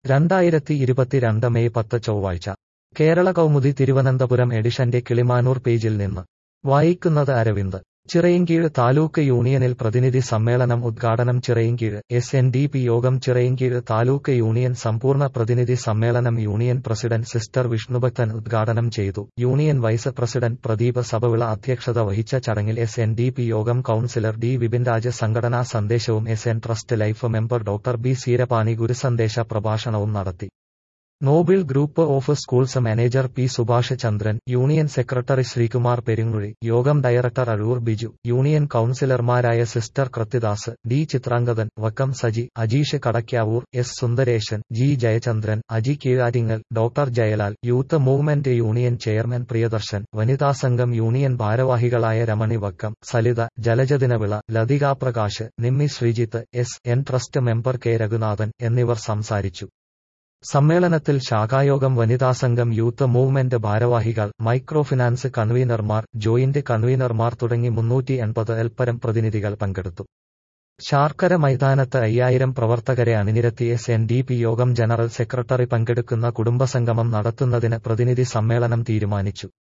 രണ്ടായിരത്തി ഇരുപത്തിരണ്ട് മെയ് പത്ത് ചൊവ്വാഴ്ച കേരള കൗമുദി തിരുവനന്തപുരം എഡിഷന്റെ കിളിമാനൂർ പേജിൽ നിന്ന് വായിക്കുന്നത് അരവിന്ദ് ചിറയിൻകീഴ് താലൂക്ക് യൂണിയനിൽ പ്രതിനിധി സമ്മേളനം ഉദ്ഘാടനം Chirayinkeezhu S N D P യോഗം ചിറയിൻകീഴ് താലൂക്ക് യൂണിയൻ സമ്പൂർണ്ണ പ്രതിനിധി സമ്മേളനം യൂണിയൻ പ്രസിഡന്റ് സിസ്റ്റർ വിഷ്ണുഭക്തൻ ഉദ്ഘാടനം ചെയ്തു union vice president Pradeep Sabhavila അധ്യക്ഷത വഹിച്ച ചടങ്ങിൽ എസ് എൻ ഡി പി യോഗം കൌൺസിലർ ഡി വിപിൻരാജ് സംഘടനാ സന്ദേശവും S N trust life member doctor B Seerapani ഗുരുസന്ദേശ പ്രഭാഷണവും നടത്തി Noble group of schools manager P Subhash Chandran union secretary Sreekumar Perunguzhi യോഗം ഡയറക്ടർ അഴൂർ ബിജു യൂണിയൻ കൌൺസിലർമാരായ sister Krithyadas D Chithrangathan Vakkom Saji Ajeesh Kadakkavoor S Sundaresan G Jayachandran Aji Keezhattingal doctor Jayalal youth movement union chairman Priyadarshan വനിതാ സംഘം യൂണിയൻ ഭാരവാഹികളായ Ramani Vakkom Salitha Jalajadinavila Lathika Prakash Nimmi Sreejith S N trust member K Reghunathan എന്നിവർ സംസാരിച്ചു സമ്മേളനത്തിൽ ശാഖായോഗം വനിതാസംഘം യൂത്ത് മൂവ്മെന്റ് ഭാരവാഹികൾ മൈക്രോ ഫിനാൻസ് കൺവീനർമാർ ജോയിന്റ് കൺവീനർമാർ തുടങ്ങി മുന്നൂറ്റി എൺപത് എൽപ്പരം പ്രതിനിധികൾ പങ്കെടുത്തു ശാർക്കര മൈതാനത്ത് അയ്യായിരം പ്രവർത്തകരെ അണിനിരത്തി എസ് എൻ ഡി പി യോഗം ജനറൽ സെക്രട്ടറി പങ്കെടുക്കുന്ന കുടുംബസംഗമം നടത്തുന്നതിന് പ്രതിനിധി സമ്മേളനം തീരുമാനിച്ചു